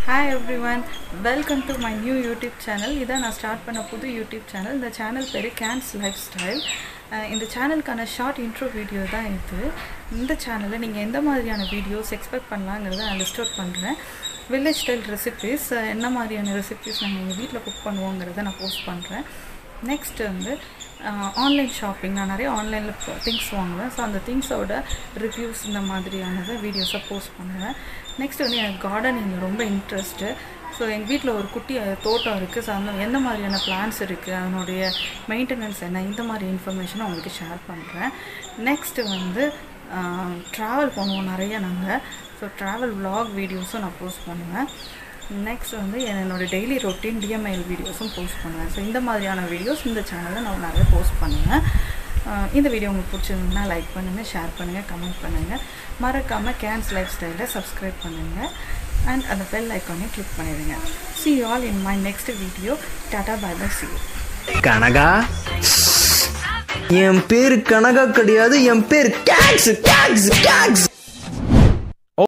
hi everyone welcome to my new YouTube channel இதான் நான் start பண்ண புது யூடியூப் சேனல் இந்த சேனல் பேர் கேன்ஸ் லைஃப் ஸ்டைல் இந்த சேனலுக்கான ஷார்ட் இன்ட்ரோ வீடியோ தான் இது இந்த சேனலில் நீங்கள் எந்த மாதிரியான வீடியோஸ் எக்ஸ்பெக்ட் பண்ணலாங்கிறத நான் லிஸ்ட் அவுட் பண்ணுறேன் வில்லேஜ் ஸ்டைல் ரெசிபீஸ் என்ன மாதிரியான ரெசிபீஸ் நாங்கள் எங்கள் வீட்டில் குக் பண்ணுவோங்கிறத நான் போஸ்ட் பண்ணுறேன் நெக்ஸ்ட் வந்து ஆன்லைன் ஷாப்பிங் நான் நிறைய ஆன்லைனில் திங்ஸ் வாங்குவேன் ஸோ அந்த திங்ஸோட ரிவ்யூஸ் இந்த மாதிரியானதை வீடியோஸை போஸ்ட் பண்ணுவேன் நெக்ஸ்ட் வந்து எனக்கு கார்டனிங் ரொம்ப இன்ட்ரெஸ்ட்டு ஸோ எங்கள் வீட்டில் ஒரு குட்டி அஹ், தோட்டம் இருக்குது ஸோ அந்த எந்த மாதிரியான பிளான்ஸ் இருக்குது அதனுடைய மெயின்டெனன்ஸ் என்ன இந்த மாதிரி இன்ஃபர்மேஷனை உங்களுக்கு ஷேர் பண்ணுறேன் நெக்ஸ்ட்டு வந்து ட்ராவல் பண்ணுவோம் நிறைய நாங்கள் ஸோ ட்ராவல் vlog வீடியோஸும் நான் போஸ்ட் பண்ணுவேன் நெக்ஸ்ட் வந்து என்னோட டெய்லி ரொட்டீன் டிஎம்ஐஎல் வீடியோஸும் போஸ்ட் பண்ணுவேன் ஸோ இந்த மாதிரியான வீடியோஸ் இந்த சேனலில் நான் நிறைய போஸ்ட் பண்ணுவேன் அஹ் இந்த வீடியோ உங்களுக்கு பிடிச்சிருந்ததுன்னா லைக் பண்ணுங்கள் ஷேர் பண்ணுங்கள் கமெண்ட் பண்ணுங்கள் மறக்காமல் கேன்ஸ் லைஃப் ஸ்டைலை சப்ஸ்கிரைப் பண்ணுங்கள் அண்ட் அந்த பெல் ஐக்கானே கிளிக் பண்ணிடுங்க see you all in my next video டாடா bye bye see you Kanaga என் பேரு கனகா கிடையாது என் பேர் கேக்ஸ் கேக்ஸ் கேக்ஸ்